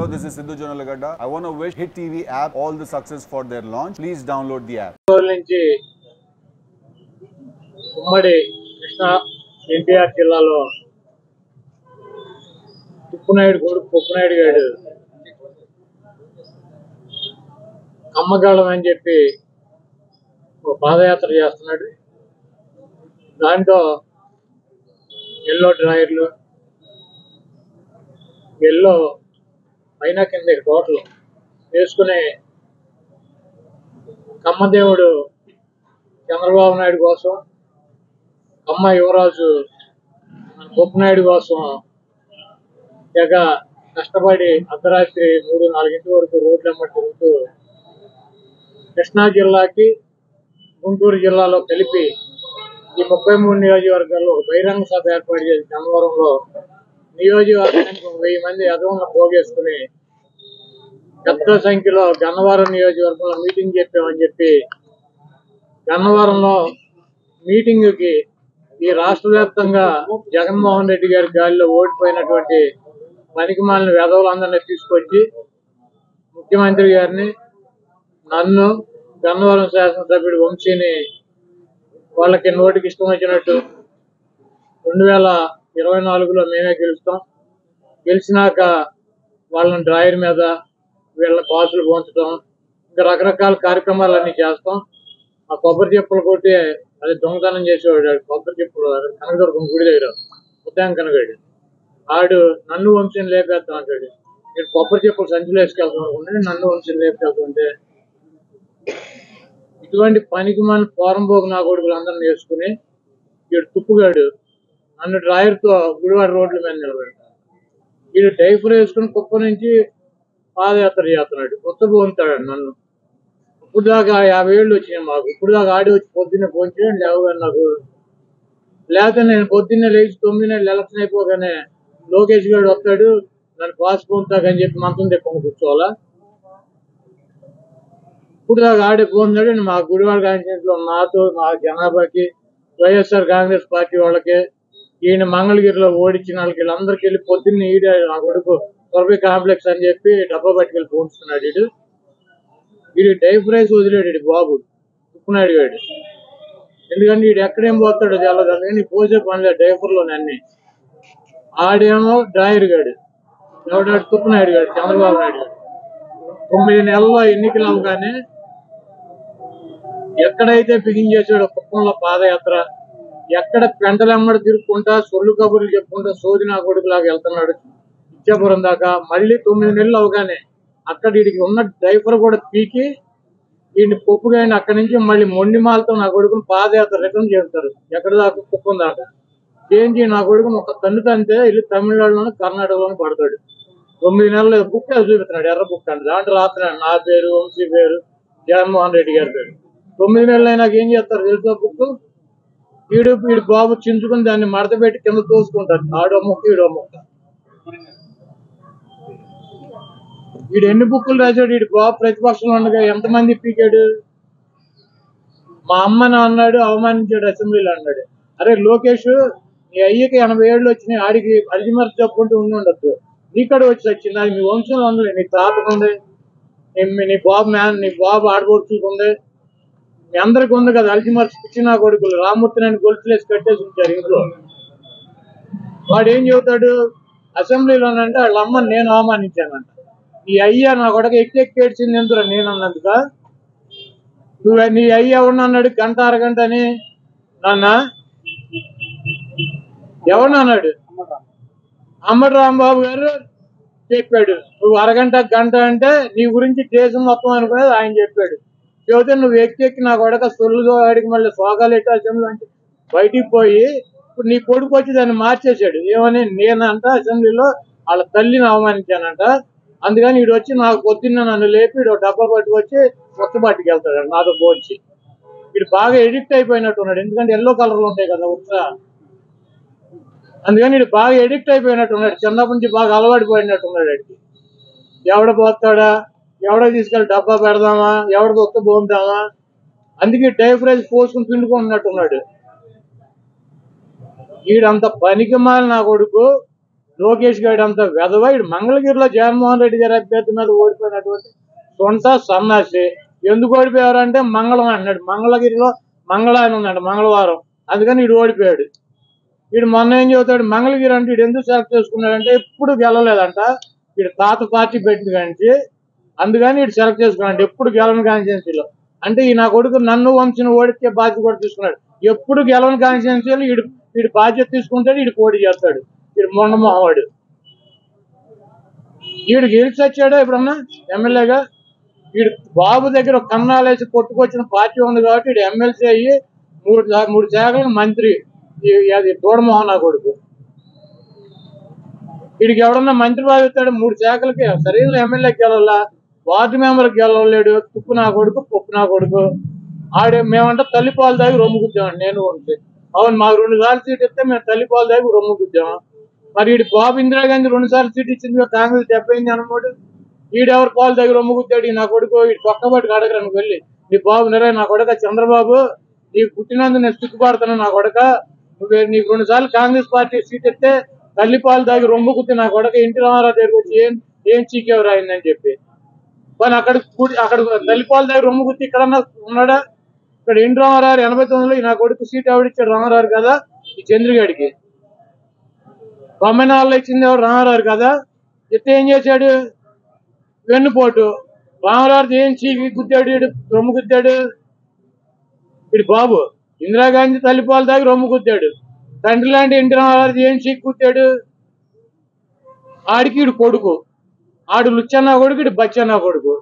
Hello, this is Sidhu Jonalagada. I want to wish Hit TV app all the success for their launch. Please download the app. రోజుల నుంచి ఉమ్మడి కృష్ణా ఎన్టీఆర్ జిల్లాలో తుప్పునాయుడు కొడుకు పుప్పునాయుడు గారు కమ్మగాళం అని చెప్పి ఒక పాదయాత్ర చేస్తున్నాడు దాంట్లో ఎల్లో డ్రాయర్లు ఎల్లో పైన కింద టోటల్ వేసుకుని కమ్మదేవుడు చంద్రబాబు నాయుడు కోసం కమ్మ యువరాజు మన గొప్పనాయుడు కోసం తెగ కష్టపడి అర్ధరాత్రి మూడు నాలుగింటి వరకు రోడ్లు అమ్మటి తిరుగుతూ కృష్ణా జిల్లాకి గుంటూరు జిల్లాలో కలిపి ఈ ముప్పై మూడు నియోజకవర్గాల్లో ఒక బహిరంగ సభ ఏర్పాటు చేసి గన్నవరంలో నియోజకవర్గానికి ఒక వెయ్యి మంది అదనంగా పోగేసుకుని పెద్ద సంఖ్యలో గన్నవరం నియోజకవర్గంలో మీటింగ్ చెప్పామని చెప్పి గన్నవరంలో మీటింగ్ కి ఈ రాష్ట్ర వ్యాప్తంగా జగన్మోహన్ రెడ్డి గారి గాలిలో ఓడిపోయినటువంటి పనికిమాలిన వెధవులందరినీ తీసుకొచ్చి ముఖ్యమంత్రి గారిని నన్ను గన్నవరం శాసనసభ్యుడు వంశీని వాళ్ళకి నోటికి ఇష్టం వచ్చినట్టు రెండు వేల ఇరవై నాలుగులో మేమే గెలుస్తాం గెలిచినాక వాళ్ళని డ్రాయర్ మీద వీళ్ళ పాసులు పోంచడం ఇంకా రకరకాల కార్యక్రమాలన్నీ చేస్తాం ఆ కొబ్బరి చెప్పులు కొట్టి అది దొంగతనం చేసేవాడు ఆడు కొబ్బరి చెప్పులు కనకదుర్గం గుడి దగ్గర ఉద్యాన కనగాడు ఆడు నన్ను వంశం లేపేస్తాం అంటాడు నేను కొబ్బరి చెప్పులు సంచులు వేసుకెళ్తాం అనుకుంటే నన్ను వంశం లేపేస్తుంటే ఇటువంటి పనికి మన పోరంబోకు నా కొడుకులు అందరిని వేసుకుని వీడు తుప్పుగాడు నన్ను డ్రాయర్తో గుడివాడ రోడ్ల మీద నిలబెడతాడు వీడు డైఫర్ వేసుకుని కుప్ప నుంచి పాదయాత్ర చేస్తున్నాడు కొత్త పోతాడు నన్ను ఇప్పుడు దాకా యాభై ఏళ్ళు వచ్చినాయి మాకు ఇప్పుడు దాకా ఆడి వచ్చి పొద్దున్నే పోంచాడు లేవగానే నాకు లేకపోతే నేను పొద్దున్నే లేచి తొమ్మిది నెలలు ఎలక్షన్ అయిపోగానే లోకేష్ గారు వస్తాడు నన్ను పాస్ పొందుతాకని చెప్పి మంచం తెప్పుకొని కూర్చోవాలా ఇప్పుడు దాకా ఆడే పోతున్నాడు మా గుడివాడ కాన్స్టిట్యూన్స్ లో నాతో మా జనాభాకి వైఎస్ఆర్ కాంగ్రెస్ పార్టీ వాళ్ళకి ఈయన మంగళగిరిలో ఓడించిన వాళ్ళకి వీళ్ళందరికీ వెళ్ళి పొద్దున్న ఈడ నా కొడుకు కొరబీ కాంప్లెక్స్ అని చెప్పి డబ్బా పట్టుకెళ్ళి పోంచుతున్నాడు వీడు వీడు డైఫ్ రైస్ వదిలేడు ఈడు బాబు ఉప్పునాయుడు గాడు ఎందుకంటే వీడు ఎక్కడేం పోతాడో తెల్లదు అందుకని పోసే పనిలే డైఫర్లో అన్ని ఆడేమో డ్రాయర్ గాడు ఎవడాడు తుప్పునాయుడు గాడు చంద్రబాబు నాయుడు గాడు తొమ్మిది నెలల్లో ఎన్నికలు అవగానే ఎక్కడైతే బిగించేసాడో కుప్పంలో పాదయాత్ర ఎక్కడ పెంటలెమ్మడి తిరుక్కుంటా సొల్లు కబుర్లు చెప్పుకుంటా సోది నా కొడుకులాగా వెళ్తున్నాడు ఇచ్చాపురం దాకా మళ్ళీ తొమ్మిది నెలలు అవగానే అక్కడ వీడికి ఉన్న డ్రైవర్ కూడా పీకి వీడిని పొప్పుగా అక్కడి నుంచి మళ్ళీ మొండిమాలతో నా కొడుకుని పాదయాత్ర రిటర్న్ చేస్తారు ఎక్కడ దాకా కుప్పం దాకా చేంజ్ నా కొడుకుని ఒక తన్ను తంతే వెళ్ళి తమిళనాడులోను కర్ణాటకలోను పడతాడు తొమ్మిది నెలలు బుక్ అది చూపిస్తున్నాడు ఎర్ర బుక్ అండి దాంట్లో రాస్తున్నాడు నా పేరు వంశీ పేరు జగన్మోహన్ రెడ్డి గారి పేరు తొమ్మిది నెలలు అయినాక ఏం చేస్తారు తెలుసా బుక్ వీడు వీడు బాబు చించుకుని దాన్ని మడత పెట్టి కింద తోసుకుంటారు ఆడో ముక్క ఈడో ముక్క వీడు ఎన్ని బుక్కులు రాశాడు వీడు బాబు ప్రతిపక్షంలో ఉండగా ఎంతమంది పీకాడు మా అమ్మని అన్నాడు అవమానించాడు అసెంబ్లీలో అన్నాడు అరే లోకేష్ నీ అయ్యకి ఎనభై ఏళ్ళు వచ్చినాయి ఆడికి అల్జిమర్ చెప్పుకుంటూ ఉండి ఉండొచ్చు నీకడ వచ్చి వచ్చింది అది మీ వంశంలో ఉంది నీ తాతకుంది నీ నీ బాబు మ్యాన్ నీ బాబు ఆడబడుచుకుంది మీ అందరికి ఉంది కదా అల్జిమర్స్ పిచ్చిన కొడుకులు రామూర్తి అని గొలుసులేసి కట్టేసి ఉంచారు ఇంట్లో వాడు ఏం చెబుతాడు అసెంబ్లీలోనంటే వాళ్ళ అమ్మని నేను అవమానించానంట నీ అయ్యా నా కొడక ఎక్కి ఎక్కి ఏడ్చింది ఎందుకు నేను అన్నందుక నువ్వు నీ అయ్య ఎవరినన్నాడు గంట అరగంట అని నాన్న ఎవరినన్నాడు అమ్మడు రాంబాబు గారు చెప్పాడు నువ్వు అరగంట గంట అంటే నీ గురించి దేశం మొత్తం అనుకునేది ఆయన చెప్పాడు చెబితే నువ్వు ఎక్కి ఎక్కి నా కొడక సొల్లుతో వాడికి మళ్ళీ సోకాలు ఎట్టి అసెంబ్లీ నుంచి బయటికి పోయి ఇప్పుడు నీ కొడుకు వచ్చి దాన్ని మార్చేశాడు ఏమని నేనంట అసెంబ్లీలో వాళ్ళ తల్లిని అవమానించానంట అందుకని వీడు వచ్చి నాకు పొద్దున్న నన్ను లేపి వీడు డబ్బా పట్టుకొచ్చి కొత్త పట్టుకు వెళ్తాడు నాతో పోల్చి వీడు బాగా ఎడిక్ట్ అయిపోయినట్టున్నాడు ఎందుకంటే ఎల్లో కలర్లు ఉంటాయి కదా ఉత్సా అందుకని వీడు బాగా ఎడిక్ట్ అయిపోయినట్టున్నాడు చిన్నప్పటి నుంచి బాగా అలవాటు పోయినట్టున్నాడు వాడికి ఎవడ పోతాడా ఎవడ తీసుకెళ్ళి డబ్బా పెడదామా ఎవడ దొక్క పోందామా అందుకే డైఫ్రైజ్ పోసుకుని పిండుకున్నట్టున్నాడు వీడంత పనికి మాలిన నా కొడుకు లోకేష్ గారి అంత వెధవ ఇడు మంగళగిరిలో జగన్మోహన్ రెడ్డి గారి అభ్యర్థి మీద ఓడిపోయినటువంటి సొంత సన్నాసి ఎందుకు ఓడిపోయారంటే మంగళం అన్నాడు మంగళగిరిలో మంగళ అని ఉందంట మంగళవారం అందుకని ఇడు ఓడిపోయాడు వీడు మొన్న ఏం చెబుతాడు మంగళగిరి అంటే వీడు ఎందుకు సెలెక్ట్ చేసుకున్నాడంటే ఎప్పుడు గెలవలేదంట వీడు తాత పార్టీ పెట్టిన కానించి అందుకని వీడు సెలెక్ట్ చేసుకున్నాడు ఎప్పుడు గెలవని కాన్స్టిట్యున్సీలో అంటే ఈ నా కొడుకు నన్ను వంశీని ఓడితే బాధ్యత కూడా తీసుకున్నాడు ఎప్పుడు గెలవని కాన్స్టిట్యున్సీలో వీడు వీడు బాధ్యత తీసుకుంటాడు వీడు పోటీ చేస్తాడు వీడు మొండ మొహవాడు వీడు గెలిచి వచ్చాడా ఎప్పుడన్నా ఎమ్మెల్యేగా వీడు బాబు దగ్గర ఒక కన్నాలేసి కొట్టుకొచ్చిన పార్టీ ఉంది కాబట్టి వీడు ఎమ్మెల్సీ అయ్యి మూడు శా- మూడు శాఖలకు మంత్రి ఈ- అది దూడమోహన్ నా కొడుకు వీడికి ఎవడన్నా మంత్రి బాబు ఇస్తాడు మూడు శాఖలకి సరైన ఎమ్మెల్యేకి గెలవాలా వార్డు మెంబర్కి గెలవలేడు తుప్పు నా కొడుకు పప్పు నా కొడుకు ఆడే మేమంటే తల్లిపాలు దాగి రొమ్ము గుద్దాం నేను ఉంటే అవును మాకు రెండు సార్లు సీట్ ఇస్తే మేము తల్లిపాలు దాగి రొమ్ము గుద్దాం మరి వీడి బాబు ఇందిరాగాంధీ రెండు సార్లు సీట్ ఇచ్చింది కదా, కాంగ్రెస్ డెబ్బై ఎనిమిది అనమాట ఈడెవరు పాలు దగ్గర రొమ్ముగుద్దాడు ఈ నా కొడుకు ఈ పక్కబట్టి అడగరా నువ్వు వెళ్ళి నీ బాబు నిరే నా కొడుక చంద్రబాబు నీకు పుట్టినందుకు నేను సిగ్గుపడతాను నా కొడుక నువ్వు నీకు రెండు సార్లు కాంగ్రెస్ పార్టీ సీట్ ఇస్తే తల్లిపాలు దాగి రొమ్ము కుత్తి నా కొడుక ఇంటి రామారావు దగ్గరికి వచ్చి ఏం ఏం చీకేవరు అయిందని చెప్పి కానీ అక్కడ కూడి అక్కడ తల్లిపాలు దగ్గర రొమ్ము కుత్తి ఇక్కడ ఉన్నాడా ఇక్కడ ఇంటి రామారావు ఎనభై తొమ్మిదిలో ఈ నా కొడుకు సీట్ ఎవడిచ్చాడు రామారావు కదా ఈ చంద్రగాడికి బొమ్మనాళ్ళు ఇచ్చింది ఎవరు రామారావు కదా ఇత్త ఏం చేశాడు వెన్నుపోటు రామరాజు ఏం చీకి గుద్దాడు ఈడు రొమ్ము గుద్దాడు ఇడు బాబు ఇందిరాగాంధీ తల్లిపాలు దాగి రొమ్ము గుద్దాడు తండ్రి లాంటి ఎన్టీ రామారాజు ఏం చీకి గుద్దాడు ఆడికి ఇడు కొడుకు ఆడు లుచ్చన్న కొడుకు ఇడు బచ్చన్న కొడుకు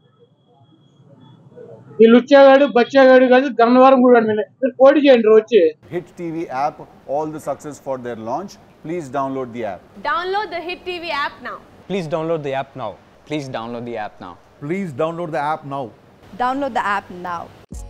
ఈ లుచ్చాగాడు బచ్చాగాడు కాదు గన్నవరం కూడా మీరు పోటీ చేయండి రా వచ్చి Hit TV app, all the success for their launch. Please download the app. Download the Hit TV app now. Please download the app now. Please download the app now. Please download the app now. Download the app now.